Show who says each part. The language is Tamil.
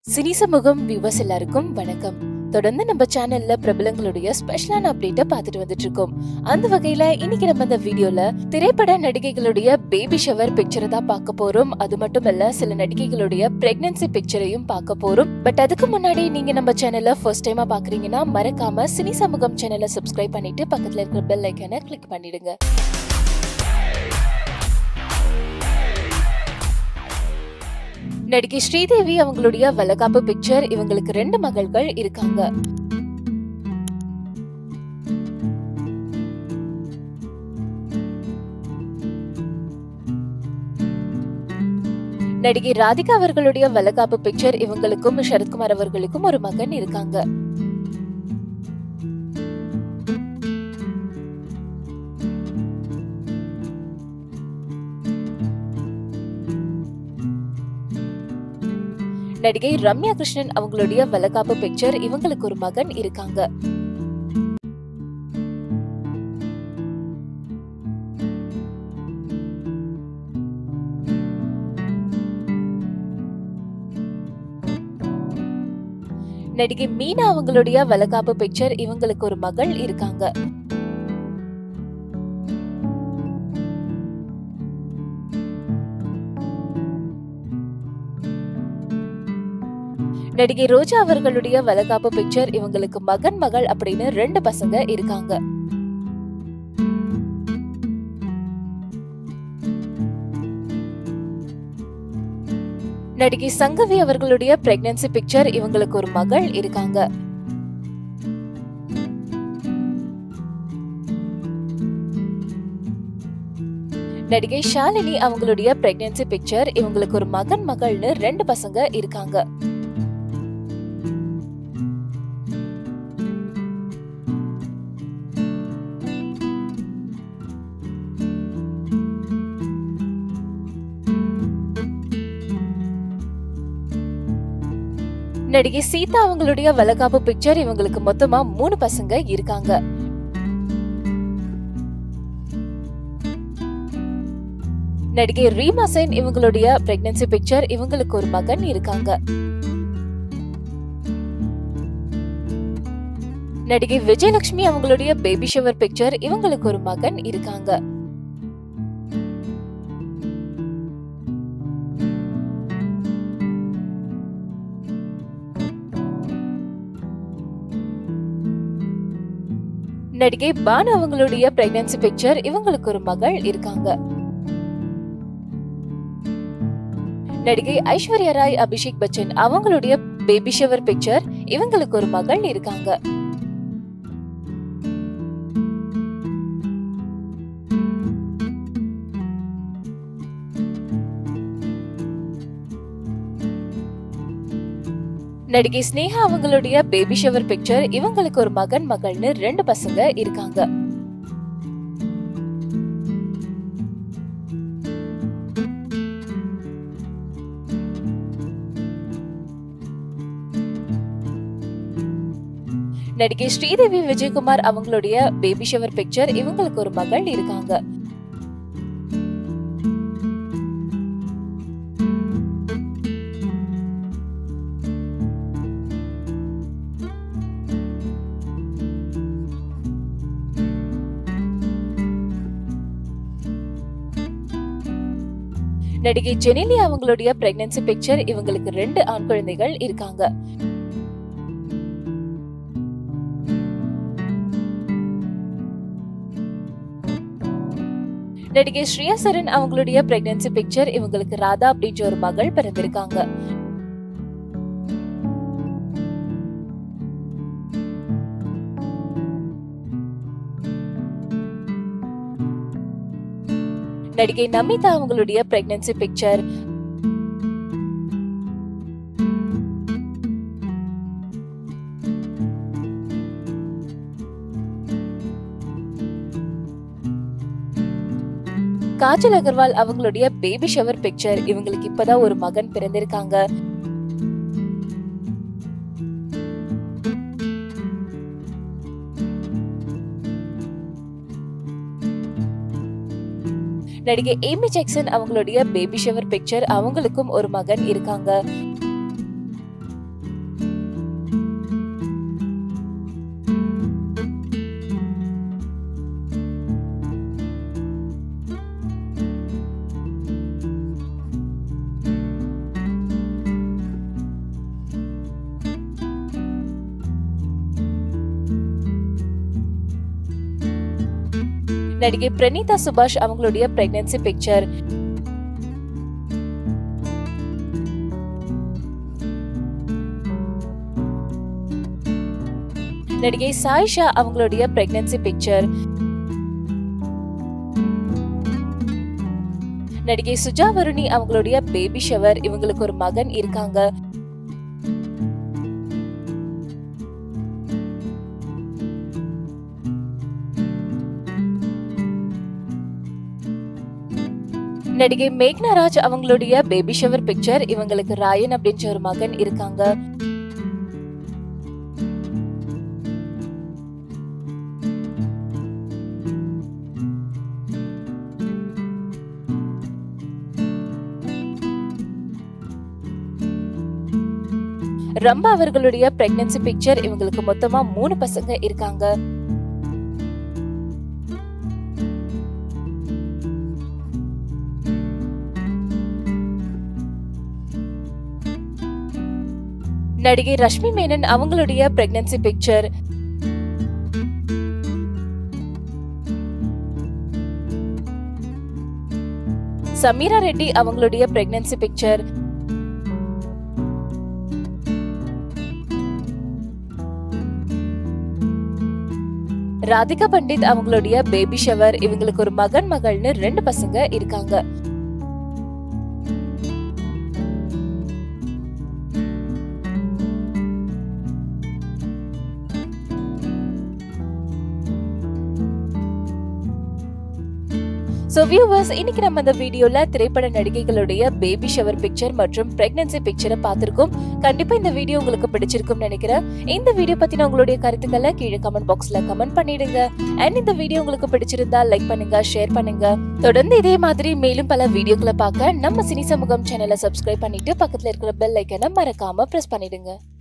Speaker 1: சினி சமூகம் வியூவர்ஸ் எல்லாருக்கும் வணக்கம் தொடர்ந்து நம்ம சேனல்ல பிரபலங்களுடைய ஸ்பெஷலான அப்டேட்டை பார்த்துட்டு வந்துட்டு இருக்கோம் அந்த வகையில இன்னைக்கு நம்ம இந்த வீடியோல திரைப்பட நடிகைகளுடைய பேபி ஷவர் பிக்சரை தான் பார்க்க போறோம் அது மட்டும் இல்ல சில நடிகைகளுடைய பிரெக்னன்சி பிக்சரையும் பார்க்க போறோம் பட் அதுக்கு முன்னாடி நீங்க நம்ம சேனல்ல ஃபர்ஸ்ட் டைமா பாக்குறீங்கன்னா மறக்காம சினி சமூகம் சேனலை சப்ஸ்கிரைப் பண்ணிட்டு பக்கத்துல இருக்கிற பெல் ஐக்கனை கிளிக் பண்ணிடுங்க நடிகை ஸ்ரீதேவி அவங்களுடைய வளகாப்பு பிக்சர் இவங்களுக்கு ரெண்டு மகள்கள் இருக்காங்க நடிகை ராதிகா அவர்களுடைய வளகாப்பு பிக்சர் இவங்களுக்கும் சரத்குமார் அவர்களுக்கும் ஒரு மகன் இருக்காங்க நடிகை ரம்யா கிருஷ்ணன் அவங்களுடைய வளகாப்பு பிக்சர் இவங்களுக்கு ஒரு மகன் இருக்காங்க நடிகை மீனா அவங்களுடைய வளகாப்பு பிக்சர் இவங்களுக்கு ஒரு மகள் இருக்காங்க நடிகை ரோஜா அவர்களுடைய வளகாப்பு பிக்சர் இவங்களுக்கு மகன் மகள் அப்படின்னு ரெண்டு பசங்க இருக்காங்க நடிகை சங்கவி அவர்களுடைய பிரெக்னன்சி பிக்சர் இவங்களுக்கு ஒரு மகள் இருக்காங்க நடிகை ஷாலினி அவங்களுடைய பிரெக்னன்சி பிக்சர் இவங்களுக்கு ஒரு மகன் மகள்னு ரெண்டு பசங்க இருக்காங்க நடிகை சீதா அவங்களுடைய வளகாப்பு பிக்சர் இவங்களுக்கு மொத்தமா மூணு பசங்க இருக்காங்க நடிகை ரீமா சென் இவங்களுடைய பிரெக்னன்சி பிக்சர் இவங்களுக்கு ஒரு மகன் இருக்காங்க நடிகை விஜயலட்சுமி அவங்களுடைய பேபி ஷவர் பிக்சர் இவங்களுக்கு ஒரு மகன் இருக்காங்க நடிகை பானு அவங்களுடைய பிரெக்னன்சி பிக்சர் இவங்களுக்கு ஒரு மகள் இருக்காங்க நடிகை ஐஸ்வர்யா ராய் அபிஷேக் பச்சன் அவங்களுடைய பேபி ஷவர் பிக்சர் இவங்களுக்கு ஒரு மகள் இருக்காங்க நடிகை ஸ்னேகா அவங்களுடைய பேபி ஷவர் பிக்சர் இவங்களுக்கு ஒரு மகன் மகள்னு ரெண்டு பசங்க இருக்காங்க நடிகை ஸ்ரீதேவி விஜயகுமார் அவங்களுடைய பேபி ஷவர் பிக்சர் இவங்களுக்கு ஒரு மகள் இருக்காங்க நடிகை ஜெனிலி அவங்களுடைய பிரெக்னன்சி பிக்சர் இவங்களுக்கு ரெண்டு ஆண் குழந்தைகள் இருக்காங்க நடிகை ஸ்ரீயா சரண் அவங்களுடைய பிரெக்னன்சி பிக்சர் இவங்களுக்கு ராதா அப்படின்ற ஒரு மகள் பிறந்திருக்காங்க நடிகை நமிதா அவங்களுடைய பிரெக்னன்சி பிக்சர் காஜல் அகர்வால் அவங்களுடைய பேபி ஷவர் பிக்சர் இவங்களுக்கு இப்பதான் ஒரு மகன் பிறந்திருக்காங்க நடிகை ஏமி ஜாக்சன் அவங்களுடைய பேபி ஷவர் பிக்சர் அவங்களுக்கும் ஒரு மகன் இருக்காங்க நடிகை பிரணீதா சுபாஷ் அவங்களுடைய பிரெக்னன்சி பிக்சர் நடிகை சாயிஷா அவங்களுடைய பிரெக்னன்சி பிக்சர் நடிகை சுஜா வருணி அவங்களுடைய பேபி ஷவர் இவங்களுக்கு ஒரு மகன் இருக்காங்க நடிகை மேக்னாராஜ் அவங்களுடைய பேபி ஷவர் பிக்சர் இவங்களுக்கு ராயன் அப்படின்ற ஒரு மகன் இருக்காங்க ரம்பா அவர்களுடைய பிரெக்னன்சி பிக்சர் இவங்களுக்கு மொத்தமா மூணு பசங்க இருக்காங்க நடிகை ரஷ்மி மேனன் அவங்களுடைய பிரெக்னன்சி பிக்சர் சமீரா ரெட்டி அவங்களுடைய பிரெக்னன்சி பிக்சர் ராதிகா பண்டித் அவங்களுடைய பேபி ஷவர் இவங்களுக்கு ஒரு மகன் மகள்னு ரெண்டு பசங்க இருக்காங்க சோ வியூவர்ஸ் இன்னைக்கு நம்ம இந்த வீடியோல திரைப்பட நடிகைகளுடைய பேபி ஷவர் பிக்சர் மற்றும் பிரெக்னன்சி பிக்சரை பார்த்திருக்கோம் கண்டிப்பா இந்த வீடியோ உங்களுக்கு பிடிச்சிருக்கும்னு நினைக்கிறேன் இந்த வீடியோ பத்தின உங்களுடைய கருத்துக்களை கீழே கமெண்ட் பாக்ஸ்ல கமெண்ட் பண்ணிடுங்க அண்ட் இந்த வீடியோ உங்களுக்கு பிடிச்சிருந்தா லைக் பண்ணுங்க ஷேர் பண்ணுங்க தொடர்ந்து இதே மாதிரி மேலும் பல வீடியோக்களை பார்க்க நம்ம சினி சமூகம் சேனலை சப்ஸ்கிரைப் பண்ணிட்டு பக்கத்துல இருக்கிற பெல் ஐக்கனை மறக்காம பிரஸ் பண்ணிடுங்க